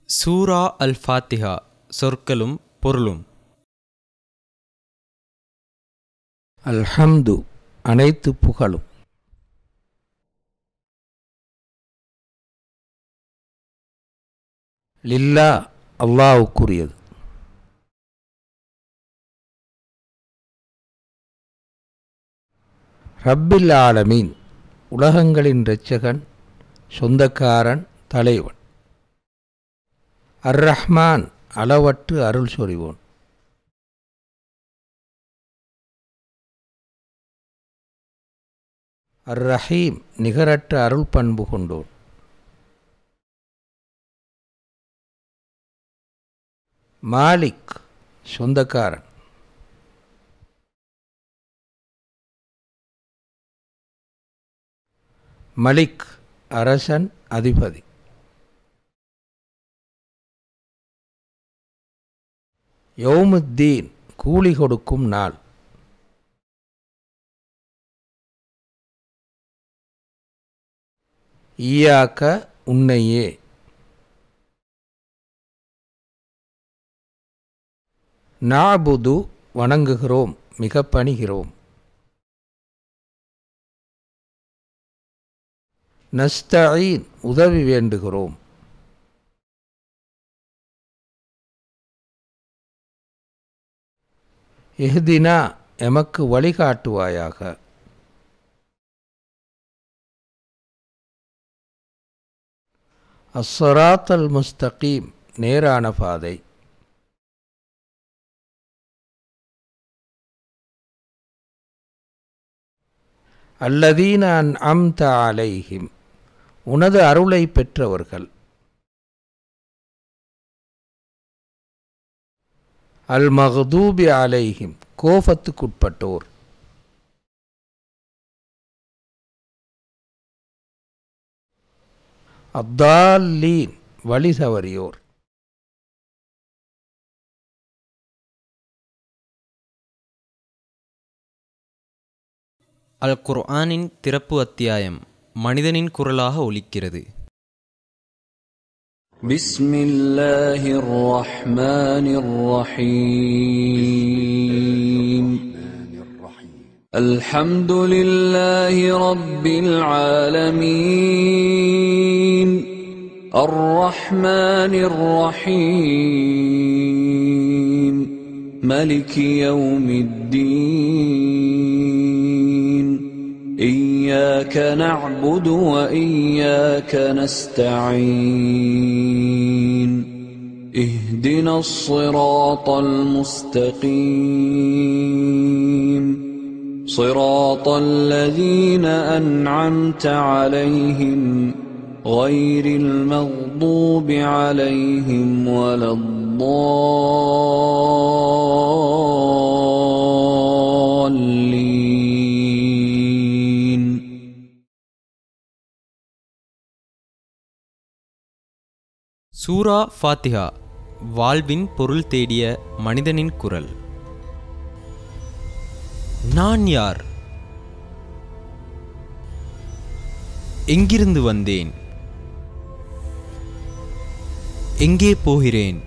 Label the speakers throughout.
Speaker 1: சூரா அல் ஃபாத்திஹா சொற்களும் பொருளும்
Speaker 2: அல்ஹம்து அனைத்து புகழும் லில்லா அல்லாவுக்குரியது ரப்பில் ஆலமீன் உலகங்களின் இரட்சகன் சொந்தக்காரன் தலைவன் அர் ரஹ்மான் அளவற்று அருள் சொறிவோன் அர் ரஹீம் நிகரற்ற அருள் பண்பு கொண்டோன் மாலிக் சொந்தக்காரன் மலிக் அரசன் அதிபதி யௌமுத்தீன் கூலி கொடுக்கும் நாள் ஈயாக்க உன்னையே நாபுது வணங்குகிறோம் மிக பணிகிறோம் நஸ்தஈன் உதவி வேண்டுகிறோம் இஹ்தினா எமக்கு வழிகாட்டுவாயாக அஸ்ஸராத் அல் முஸ்தகீம் நேரான பாதை அல்லதீன அன் அம்த அலைஹிம் உனது அருளை பெற்றவர்கள் அல் மஹதூபி அலைஹிம் கோபத்துக்குட்பட்டோர் அப்தால்லீன் வழி தவறியோர்
Speaker 1: அல் குர்ஆனின் திறப்பு அத்தியாயம் மனிதனின் குரலாக ஒலிக்கிறது
Speaker 3: بسم الله الرحمن الرحيم الحمد لله رب العالمين الرحمن الرحيم ملك يوم الدين إياك نعبد وإياك نستعين اهدنا الصراط المستقيم صراط الذين أنعمت عليهم غير المغضوب عليهم ولا الضالين
Speaker 1: சூரா ஃபாத்திஹா வாழ்வின் பொருள் தேடிய மனிதனின் குரல் நான் யார் எங்கிருந்து வந்தேன் எங்கே போகிறேன்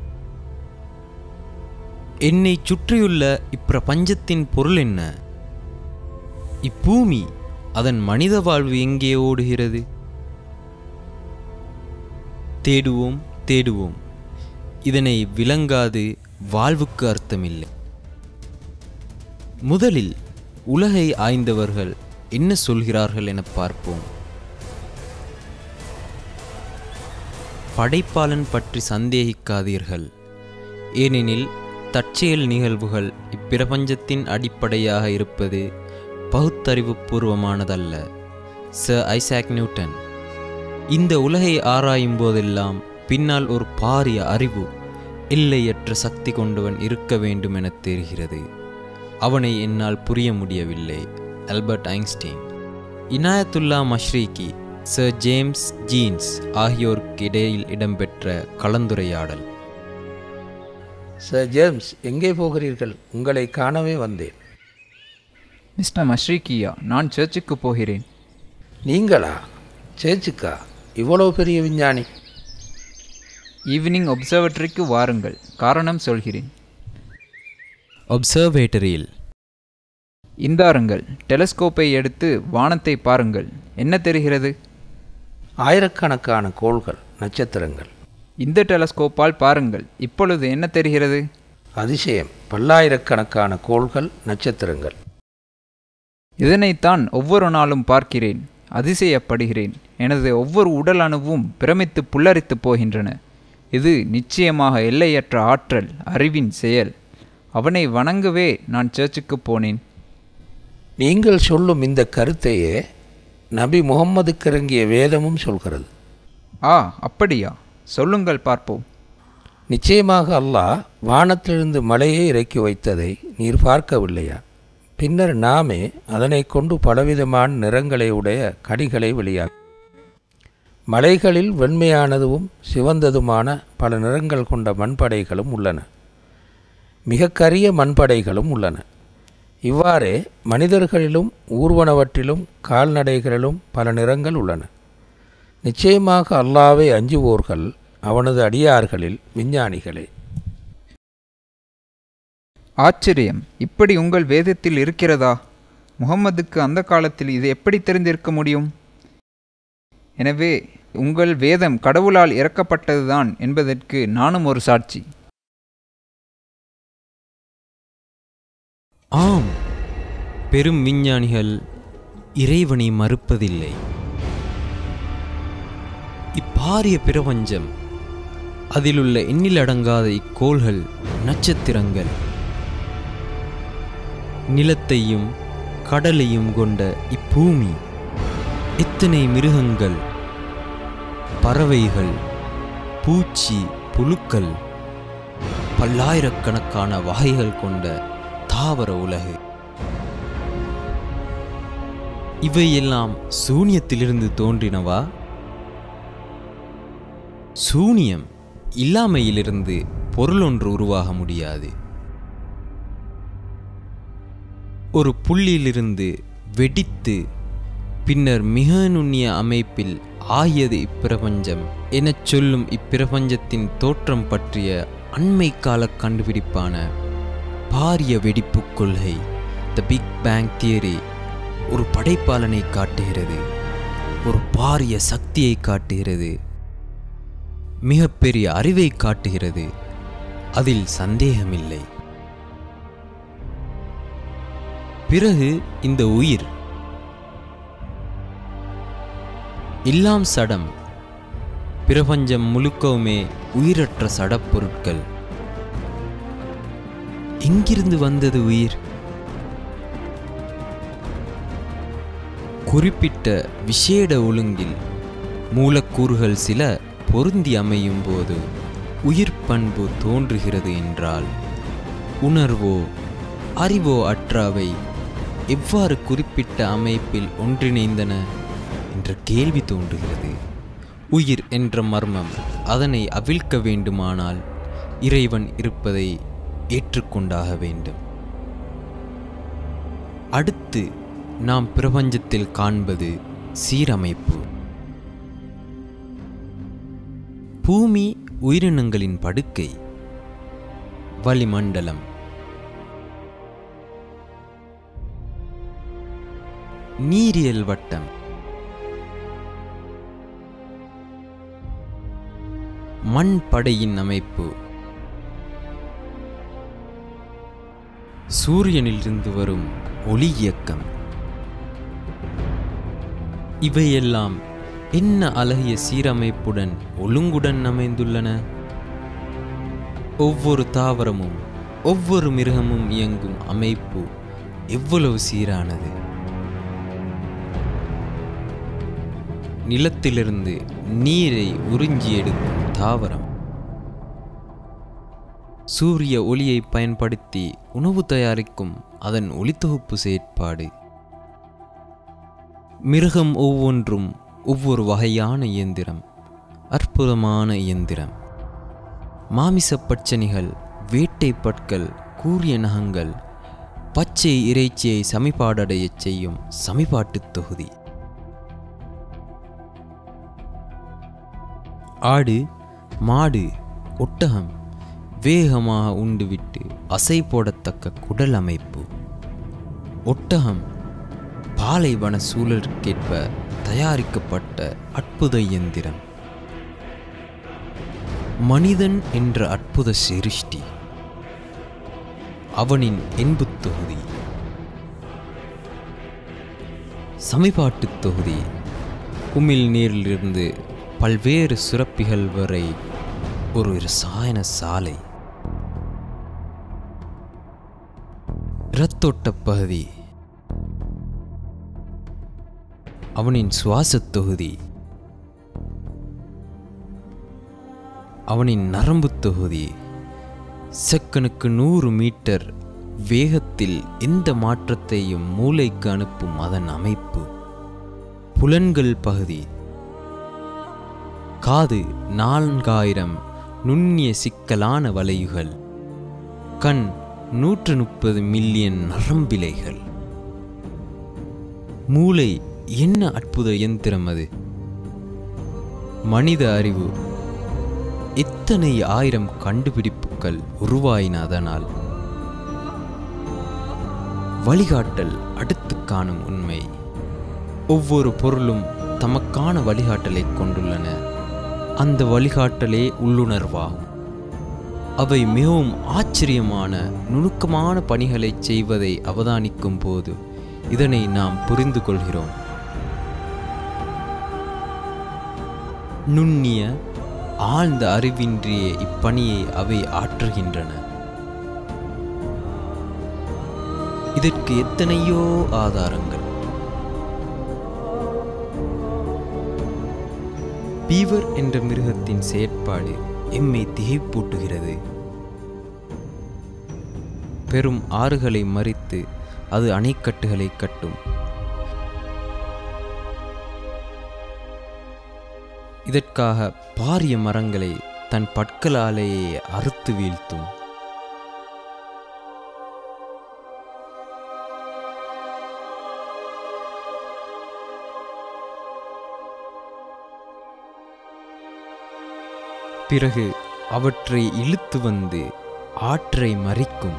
Speaker 1: என்னை சுற்றியுள்ள இப்பிரபஞ்சத்தின் பொருள் என்ன இப்பூமி அதன் மனித வாழ்வு எங்கே ஓடுகிறது தேடுவோம் தேடுவோம் இதனை விளங்காது வாழ்வுக்கு அர்த்தமில்லை முதலில் உலகை ஆய்ந்தவர்கள் என்ன சொல்கிறார்கள் என பார்ப்போம் படைப்பாளன் பற்றி சந்தேகிக்காதீர்கள் ஏனெனில் தற்செயல் நிகழ்வுகள் இப்பிரபஞ்சத்தின் அடிப்படையாக இருப்பது பகுத்தறிவு பூர்வமானதல்ல சர் ஐசாக் நியூட்டன் இந்த உலகை ஆராயும் போதெல்லாம் பின்னால் ஒரு பாரிய அறிவு எல்லையற்ற சக்தி கொண்டவன் இருக்க வேண்டும் என தெரிகிறது அவனை என்னால் புரிய முடியவில்லை Albert Einstein Inayatullah Mashriqi sir James Jeans ஆகியோருக்கு இடையில் இடம்பெற்ற கலந்துரையாடல்
Speaker 2: சர் ஜேம்ஸ் எங்கே போகிறீர்கள் உங்களை காணவே வந்தேன்
Speaker 4: மிஸ்டர் மஷ்ரிகியா நான் சர்ச்சுக்கு போகிறேன்
Speaker 2: நீங்களா சேர்ச்சுக்கா இவ்வளோ பெரிய விஞ்ஞானி
Speaker 4: ஈவினிங் ஒப்சர்வேட்டரிக்கு வாருங்கள் காரணம் சொல்கிறேன்
Speaker 1: ஒப்சர்வேட்டரியில்
Speaker 4: இந்தாருங்கள் டெலஸ்கோப்பை எடுத்து வானத்தை பாருங்கள் என்ன தெரிகிறது
Speaker 2: ஆயிரக்கணக்கான கோள்கள் நட்சத்திரங்கள்
Speaker 4: இந்த டெலஸ்கோப்பால் பாருங்கள் இப்பொழுது என்ன தெரிகிறது
Speaker 2: அதிசயம் பல்லாயிரக்கணக்கான கோள்கள் நட்சத்திரங்கள்
Speaker 4: இதனைத்தான் ஒவ்வொரு நாளும் பார்க்கிறேன் அதிசயப்படுகிறேன் எனது ஒவ்வொரு உடல் அணுவும் பிரமித்து புல்லரித்து போகின்றன இது நிச்சயமாக எல்லையற்ற ஆற்றல் அறிவின் செயல் அவனை வணங்கவே நான் சர்ச்சுக்கு போனேன்
Speaker 2: நீங்கள் சொல்லும் இந்த கருத்தையே நபி முகம்மதுக்கு இறங்கிய வேதமும் சொல்கிறது
Speaker 4: ஆ அப்படியா சொல்லுங்கள் பார்ப்போம்
Speaker 2: நிச்சயமாக அல்லாஹ் வானத்திலிருந்து மலையை இறக்கி வைத்ததை நீர் பார்க்கவில்லையா பின்னர் நாமே அதனை கொண்டு பலவிதமான நிறங்களை உடைய கடிகளை வெளியாக மலைகளில் வெண்மையானதும் சிவந்ததுமான பல நிறங்கள் கொண்ட மண்படைகளும் உள்ளன மிக கரிய மண்படைகளும் உள்ளன இவ்வாறே மனிதர்களிலும் ஊர்வனவற்றிலும் கால்நடைகளிலும் பல நிறங்கள் உள்ளன நிச்சயமாக அல்லாவை அஞ்சுவோர்கள் அவனது அடியார்களில் விஞ்ஞானிகளே
Speaker 4: ஆச்சரியம் இப்படி உங்கள் வேதத்தில் இருக்கிறதா முகம்மதுக்கு அந்த காலத்தில் இது எப்படி தெரிந்திருக்க முடியும் எனவே உங்கள் வேதம் கடவுளால் இறக்கப்பட்டதுதான் என்பதற்கு நானும் ஒரு சாட்சி
Speaker 1: ஆம் பெரும் விஞ்ஞானிகள் இறைவனை மறுப்பதில்லை இப்பாரிய பிரபஞ்சம் அதிலுள்ள எண்ணிலடங்காத இக்கோள்கள் நட்சத்திரங்கள் நிலத்தையும் கடலையும் கொண்ட இப்பூமி எத்தனை மிருகங்கள் பறவைகள் பூச்சி புழுக்கள் பல்லாயிரக்கணக்கான வகைகள் கொண்ட தாவர உலகு இவையெல்லாம் சூனியத்திலிருந்து தோன்றினவா சூனியம் இல்லாமையிலிருந்து பொருளொன்று உருவாக முடியாது ஒரு புள்ளியிலிருந்து வெடித்து பின்னர் மிக நுண்ணிய அமைப்பில் ஆகியது இப்பிரபஞ்சம் எனச் சொல்லும் இப்பிரபஞ்சத்தின் தோற்றம் பற்றிய அண்மை கால கண்டுபிடிப்பான பாரிய வெடிப்புக் கொள்கை த பிக் பேங் தியரி ஒரு படைப்பாளனை காட்டுகிறது ஒரு பாரிய சக்தியை காட்டுகிறது மிகப்பெரிய அறிவை காட்டுகிறது அதில் சந்தேகமில்லை பிறகு இந்த உயிர் எல்லாம் சடம் பிரபஞ்சம் முழுக்கவுமே உயிரற்ற சடப்பொருட்கள் எங்கிருந்து வந்தது உயிர் குறிப்பிட்ட விசேட ஒழுங்கில் மூலக்கூறுகள் சில பொருந்தி அமையும் போது உயிர் பண்பு தோன்றுகிறது என்றால் உணர்வோ அறிவோ அற்றவை எவ்வாறு குறிப்பிட்ட அமைப்பில் ஒன்றிணைந்தன என்ற கேள்வி தோன்றுகிறது உயிர் என்ற மர்மம் அதனை அவிழ்க்க வேண்டுமானால் இறைவன் இருப்பதை ஏற்றுக்கொண்டாக வேண்டும் அடுத்து நாம் பிரபஞ்சத்தில் காண்பது சீரமைப்பு பூமி உயிரினங்களின் படுக்கை வளிமண்டலம் நீரியல் வட்டம் மண் படையின் அமைப்பு சூரியனிலிருந்து வரும் ஒளி இயக்கம் இவையெல்லாம் என்ன அழகிய சீரமைப்புடன் ஒழுங்குடன் அமைந்துள்ளன ஒவ்வொரு தாவரமும் ஒவ்வொரு மிருகமும் இயங்கும் அமைப்பு எவ்வளவு சீரானது நிலத்திலிருந்து நீரை உறிஞ்சி எடுக்கும் தாவரம் சூரிய ஒளியை பயன்படுத்தி உணவு தயாரிக்கும் அதன் ஒளித்தொகுப்பு செயற்பாடு மிருகம் ஒவ்வொன்றும் ஒவ்வொரு வகையான இயந்திரம் அற்புதமான இயந்திரம் மாமிசப் பட்சணிகள் வேட்டை பற்கள் கூரிய நகங்கள் பச்சை இறைச்சியை சமிபாடடையச் செய்யும் சமிபாட்டுத் தொகுதி ஆடு மாடு ஒட்டகம் வேகமாக உண்டுவிட்டு அசை போடத்தக்க குடல் அமைப்பு ஒட்டகம் பாலைவன சூழலுக்கேற்ப தயாரிக்கப்பட்ட அற்புத இயந்திரம் மனிதன் என்ற அற்புத சிருஷ்டி அவனின் என்புத் தொகுதி சமிபாட்டுத் தொகுதி உமிழ் நீரிலிருந்து பல்வேறு சுரப்பிகள் வரை ஒரு ரசாயன சாலை இரத்தோட்டப் பகுதி அவனின் சுவாசத் தொகுதி அவனின் நரம்புத் தொகுதி செக்கனுக்கு நூறு மீட்டர் வேகத்தில் எந்த மாற்றத்தையும் மூளைக்கு அனுப்பும் அதன் அமைப்பு புலன்கள் பகுதி காது நான்காயிரம் நுண்ணிய சிக்கலான வளைவுகள் கண் நூற்று முப்பது மில்லியன் நரம்பிலைகள் மூளை என்ன அற்புத இயந்திரம் அது மனித அறிவு எத்தனை ஆயிரம் கண்டுபிடிப்புகள் உருவாயின அதனால் வழிகாட்டல் அடுத்து காணும் உண்மை ஒவ்வொரு பொருளும் தமக்கான வழிகாட்டலை கொண்டுள்ளன அந்த வழிகாட்டலே உள்ளுணர்வாகும் அவை மிகவும் ஆச்சரியமான நுணுக்கமான பணிகளை செய்வதை அவதானிக்கும் போது இதனை நாம் புரிந்து கொள்கிறோம் நுண்ணிய ஆழ்ந்த அறிவின்றிய இப்பணியை அவை ஆற்றுகின்றன இதற்கு எத்தனையோ ஆதாரங்கள் பீவர் என்ற மிருகத்தின் செயற்பாடு எம்மை திகைப்பூட்டுகிறது பெரும் ஆறுகளை மறித்து அது அணைக்கட்டுகளை கட்டும் இதற்காக பாரிய மரங்களை தன் பற்களாலேயே அறுத்து வீழ்த்தும் பிறகு அவற்றை இழுத்து வந்து ஆற்றை மறிக்கும்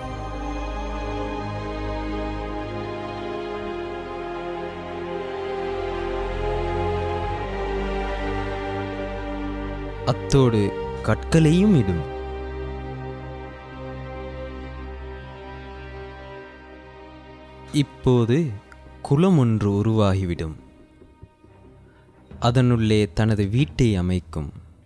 Speaker 1: அத்தோடு கற்களையும் இடும் இப்போது குளம் ஒன்று உருவாகிவிடும் அதனுள்ளே தனது வீட்டை அமைக்கும்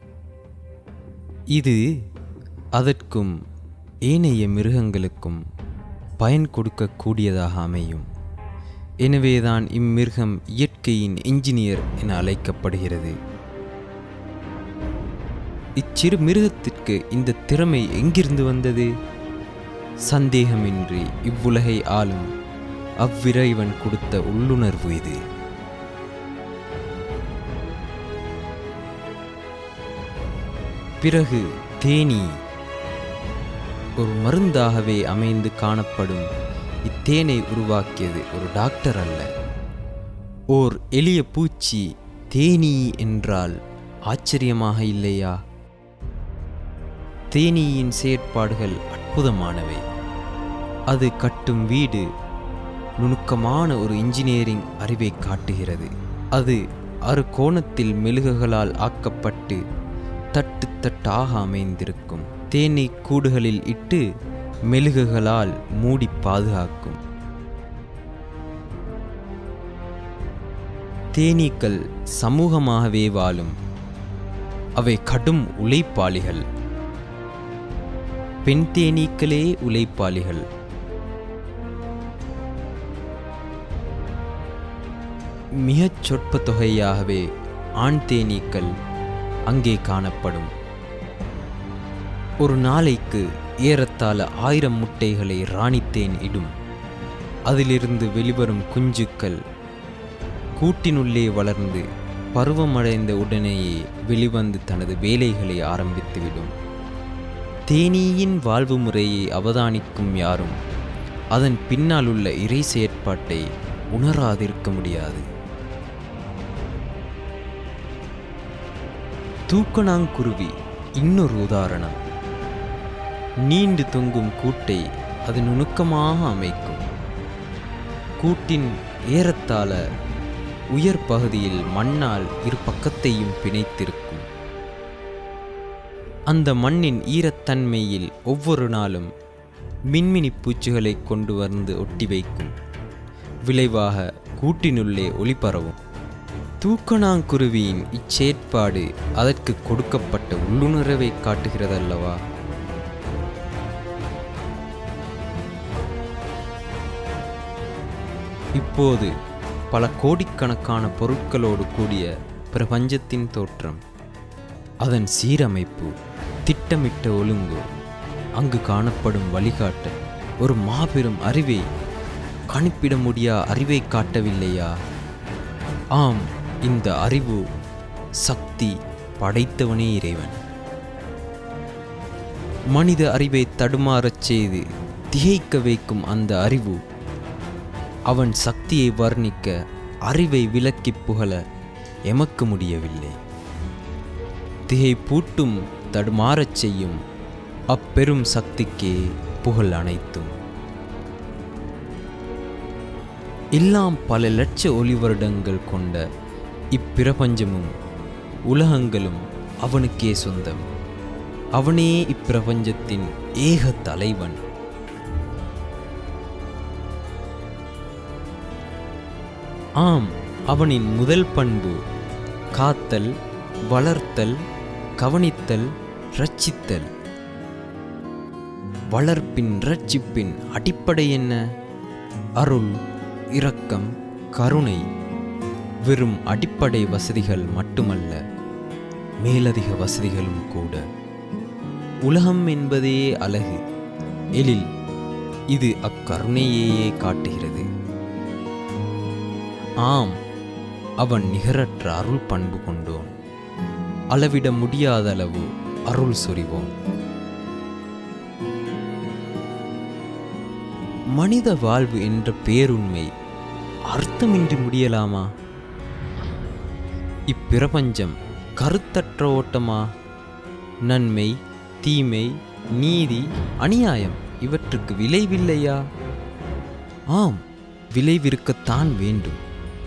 Speaker 1: இது அதற்கும் ஏனைய மிருகங்களுக்கும் பயன் கொடுக்கக்கூடியதாக அமையும் எனவேதான் இம்மிருகம் இயற்கையின் இன்ஜினியர் என அழைக்கப்படுகிறது இச்சிறு மிருகத்திற்கு இந்த திறமை எங்கிருந்து வந்தது சந்தேகமின்றி இவ்வுலகை ஆளும் அவ்விறைவன் கொடுத்த உள்ளுணர்வு இது பிறகு தேனீ ஒரு மருந்தாகவே அமைந்து காணப்படும் இத்தேனை உருவாக்கியது ஒரு டாக்டர் அல்ல ஓர் எளிய பூச்சி தேனீ என்றால் ஆச்சரியமாக இல்லையா தேனீயின் செயற்பாடுகள் அற்புதமானவை அது கட்டும் வீடு நுணுக்கமான ஒரு இன்ஜினியரிங் அறிவை காட்டுகிறது அது அறு கோணத்தில் மெழுகுகளால் ஆக்கப்பட்டு தட்டு தட்டாக அமைந்திருக்கும் தேனீ கூடுகளில் இட்டு மெழுகுகளால் மூடி பாதுகாக்கும் தேனீக்கள் சமூகமாகவே வாழும் அவை கடும் உழைப்பாளிகள் பெண் தேனீக்களே உழைப்பாளிகள் மிகச் சொற்ப தொகையாகவே ஆண் தேனீக்கள் அங்கே காணப்படும் ஒரு நாளைக்கு ஏறத்தாழ ஆயிரம் முட்டைகளை ராணித்தேன் இடும் அதிலிருந்து வெளிவரும் குஞ்சுக்கள் கூட்டினுள்ளே வளர்ந்து பருவமடைந்த உடனேயே வெளிவந்து தனது வேலைகளை ஆரம்பித்துவிடும் தேனீயின் வாழ்வு முறையை அவதானிக்கும் யாரும் அதன் பின்னால் உள்ள இறை செயற்பாட்டை உணராதிருக்க முடியாது தூக்கணாங்குருவி இன்னொரு உதாரணம் நீண்டு தொங்கும் கூட்டை அது நுணுக்கமாக அமைக்கும் கூட்டின் ஏறத்தாழ உயர் பகுதியில் மண்ணால் இரு பக்கத்தையும் பிணைத்திருக்கும் அந்த மண்ணின் ஈரத்தன்மையில் ஒவ்வொரு நாளும் மின்மினி பூச்சிகளை கொண்டு வந்து ஒட்டி வைக்கும் விளைவாக கூட்டினுள்ளே ஒளி பரவும் தூக்கணாங்குருவியின் இச்செயற்பாடு அதற்கு கொடுக்கப்பட்ட உள்ளுணர்வை காட்டுகிறதல்லவா இப்போது பல கோடிக்கணக்கான பொருட்களோடு கூடிய பிரபஞ்சத்தின் தோற்றம் அதன் சீரமைப்பு திட்டமிட்ட ஒழுங்கு அங்கு காணப்படும் வழிகாட்டல் ஒரு மாபெரும் அறிவை கணிப்பிட முடியா அறிவை காட்டவில்லையா ஆம் இந்த அறிவு சக்தி படைத்தவனே இறைவன் மனித அறிவை தடுமாறச் செய்து திகைக்க வைக்கும் அந்த அறிவு அவன் சக்தியை வர்ணிக்க அறிவை விலக்கிப் புகழ எமக்கு முடியவில்லை திகைப்பூட்டும் தடுமாறச் செய்யும் அப்பெரும் சக்திக்கே புகழ் அனைத்தும் எல்லாம் பல லட்ச ஒளி வருடங்கள் கொண்ட இப்பிரபஞ்சமும் உலகங்களும் அவனுக்கே சொந்தம் அவனே இப்பிரபஞ்சத்தின் ஏக தலைவன் ஆம் அவனின் முதல் பண்பு காத்தல் வளர்த்தல் கவனித்தல் ரட்சித்தல் வளர்ப்பின் ரட்சிப்பின் அடிப்படை என்ன அருள் இரக்கம் கருணை வெறும் அடிப்படை வசதிகள் மட்டுமல்ல மேலதிக வசதிகளும் கூட உலகம் என்பதே அழகு எழில் இது அக்கருணையையே காட்டுகிறது ஆம் அவன் நிகரற்ற அருள் பண்பு கொண்டோன் அளவிட முடியாத அளவு அருள் சொரிவோன் மனித வாழ்வு என்ற பேருண்மை அர்த்தமின்றி முடியலாமா இப்பிரபஞ்சம் கருத்தற்ற ஓட்டமா நன்மை தீமை நீதி அநியாயம் இவற்றுக்கு விளைவில்லையா ஆம் விளைவிருக்கத்தான் வேண்டும்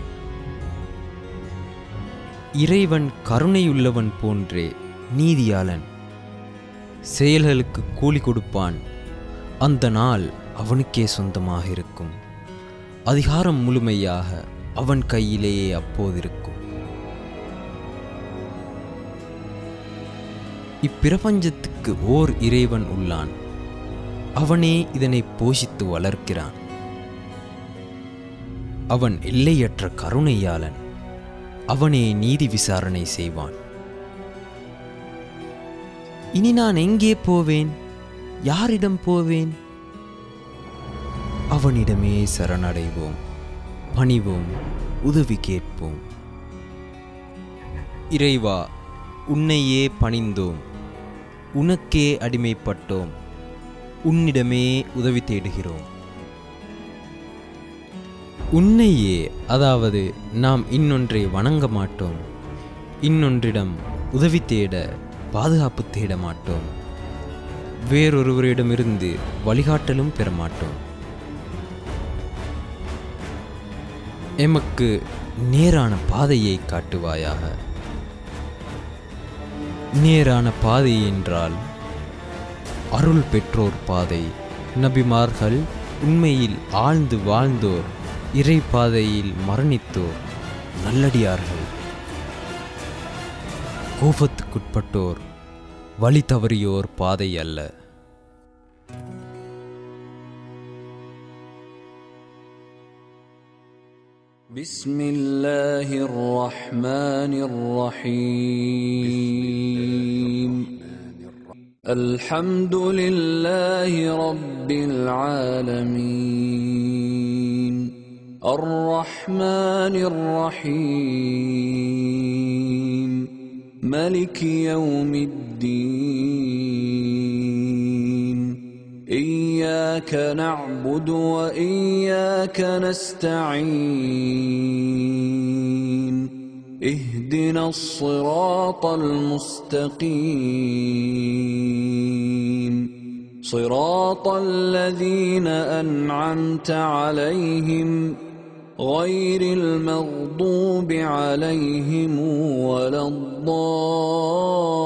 Speaker 1: இறைவன் கருணையுள்ளவன் போன்றே நீதியாளன் செயல்களுக்கு கூலி கொடுப்பான் அந்த நாள் அவனுக்கே சொந்தமாக இருக்கும் அதிகாரம் முழுமையாக அவன் கையிலேயே அப்போதிருக்கும் இப்பிரபஞ்சத்துக்கு ஓர் இறைவன் உள்ளான் அவனே இதனை போஷித்து வளர்க்கிறான் அவன் எல்லையற்ற கருணையாளன் அவனே நீதி விசாரணை செய்வான் இனி நான் எங்கே போவேன் யாரிடம் போவேன் அவனிடமே சரணடைவோம் பணிவோம் உதவி கேட்போம் இறைவா உன்னையே பணிந்தோம் உனக்கே அடிமைப்பட்டோம் உன்னிடமே உதவி தேடுகிறோம் உன்னையே அதாவது நாம் இன்னொன்றை வணங்க மாட்டோம் இன்னொன்றிடம் உதவி தேட பாதுகாப்பு தேட மாட்டோம் வேறொருவரிடமிருந்து வழிகாட்டலும் பெற மாட்டோம் எமக்கு நேரான பாதையை காட்டுவாயாக நேரான பாதை என்றால் அருள் பெற்றோர் பாதை நபிமார்கள் உண்மையில் ஆழ்ந்து வாழ்ந்தோர் இறை பாதையில் மரணித்தோர் நல்லடியார்கள் கோபத்துக்குட்பட்டோர் வழி தவறியோர் பாதை அல்ல
Speaker 3: بسم الله الرحمن الرحيم الحمد لله رب العالمين الرحمن الرحيم ملك يوم الدين إياك نعبد وإياك نستعين اهدنا الصراط المستقيم صراط الذين أنعمت عليهم غير المغضوب عليهم ولا